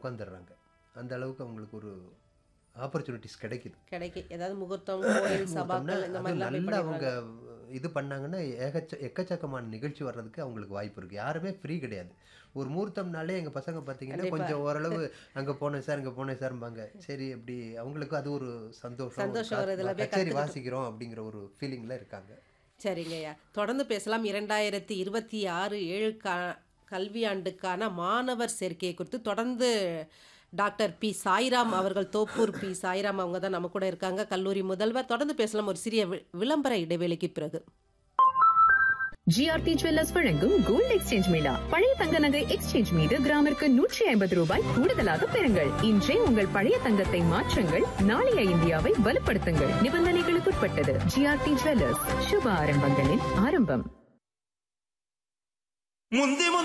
உட்காந்துடுறாங்க அந்த அளவுக்கு அவங்களுக்கு ஒரு ஆப்பர்ச்சுனிட்டிஸ் கிடைக்குது கிடைக்கும் ஏதாவது முகூர்த்தம் கோயில் சபாக்கள் இந்த அது மாதிரிலாம் போய் நல்லா அவங்க பண்ணிடுறாங்க. இது பண்ணாங்கன்னா ஏகச்ச எக்கச்சக்கமான நிகழ்ச்சி வர்றதுக்கு அவங்களுக்கு வாய்ப்பு இருக்கு யாருமே ஃப்ரீ கிடையாது ஒரு முகூர்த்தம்னாலே எங்க பசங்க பார்த்தீங்கன்னா கண்டிப்பா. கொஞ்சம் ஓரளவு அங்க போனேன் சார் இங்க போனேன் சார்பாங்க சரி அப்படி அவங்களுக்கு அது ஒரு சந்தோஷம் ஒரு சந்தோஷம் கா- வருதுல, போய் கச்சேரி கத்துக்கிட்டு. வாசிக்கிறோம் அப்படிங்கிற ஒரு ஃபீலிங்ல இருக்காங்க சரிங்கய்யா தொடர்ந்து பேசலாம் இரண்டாயிரத்தி இருபத்தி ஆறு ஏழு கா கல்வியாண்டுக்கான மாணவர் சேர்க்கையை குறித்து தொடர்ந்து டாக்டர் பி சாய்ராம் அவர்கள் தோப்பூர் பி சாய்ராம் அவங்க தான் நம்ம கூட இருக்காங்க கல்லூரி முதல்வர் தொடர்ந்து பேசலாம் ஒரு சிறிய வி- விளம்பர இடைவேளைக்கு பிறகு ஜிஆர்டி ஜுவல்லர்ஸ் வழங்கும் கோல்ட் எக்ஸ்சேஞ்ச் மேளா பழைய தங்க நகை எக்ஸ்சேஞ்ச் மீது கிராமிற்கு நூற்றி ஐம்பது ரூபாய் கூடுதலாக பெறுங்கள் இன்றே உங்கள் பழைய தங்கத்தை மாற்றுங்கள் நாளைய இந்தியாவை வலுப்படுத்துங்கள் நிபந்தனைகளுக்குட்பட்டது ஜிஆர்டி ஜுவல்லர்ஸ் சுப ஆரம்பங்களின் ஆரம்பம் முந்தி